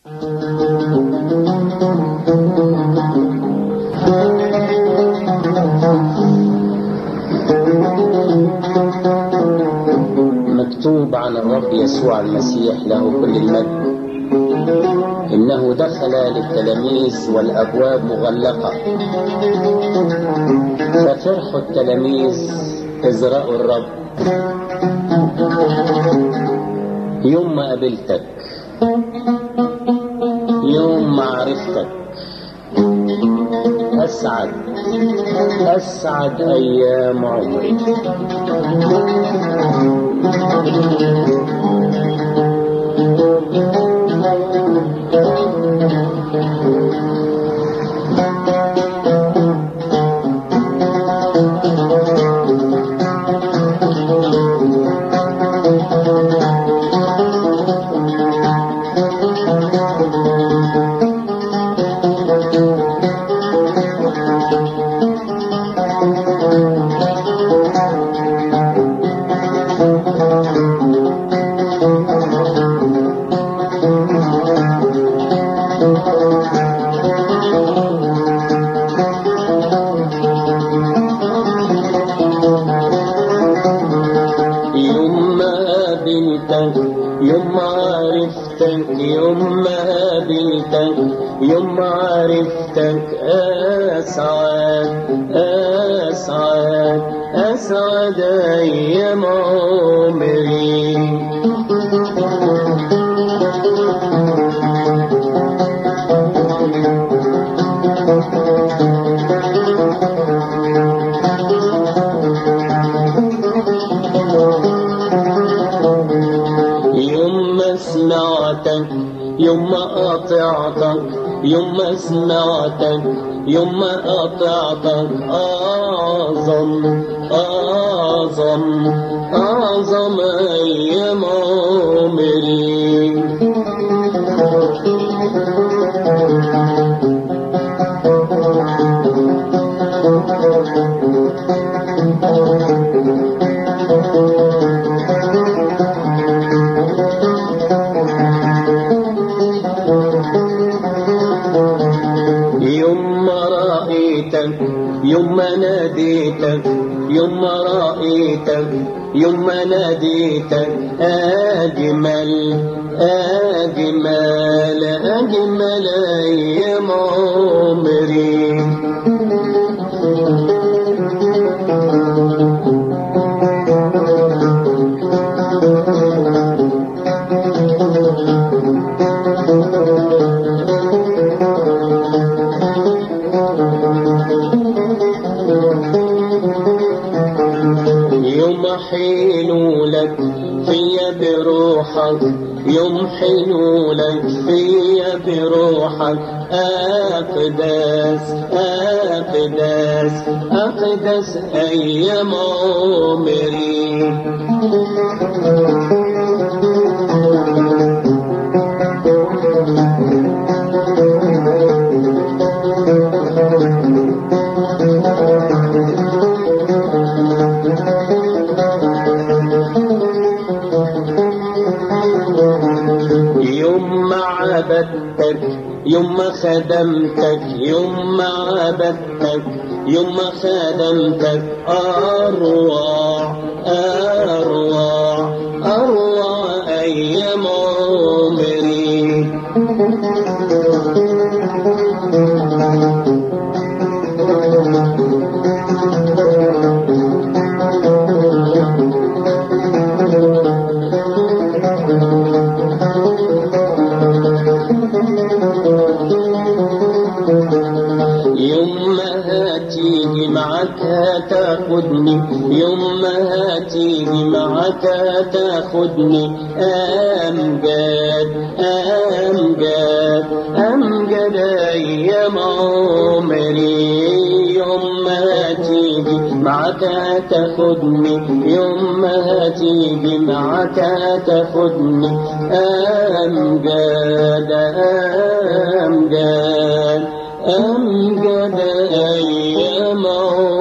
مكتوب عن الرب يسوع المسيح له كل المجد إنه دخل للتلاميذ والأبواب مغلقة ففرحوا التلاميذ إذ رأوا الرب يوم ما قابلتك يوم ما عرفتك أسعد أسعد أيام عمري يوم ما قابلتك يوم ما عرفتك يوم ما قابلتك يوم ما عرفتك أسعد أسعد أسعد أيام عمري يوم ما سمعتك يوم ما قطعتك يوم ما سمعتك يوم ما قطعتك أعظم أعظم أعظم أيام عمري يوم ما رأيتك يوم ما ناديتك يوم ما رأيتك يوم ما ناديتك أجمل أجمل أجمل أيام عمري يوم حلولك فيا بروحك يوم حلولك فيا بروحك أقدس أقدس أقدس أيام عمري يوم ما عبدتك يوم ما خدمتك يوم ما عبدتك يوم ما خدمتك أروع أروع أروع أيام عمري يوم ما هتيجي معاك هتاخدني يوم ما هتيجي معاك هتاخدني أمجاد أمجاد أمجاد أيام عمري يوم ما هتيجي معاك هتاخدني يوم ما هتيجي معاك هتاخدني أمجاد أمجاد أمجد أيام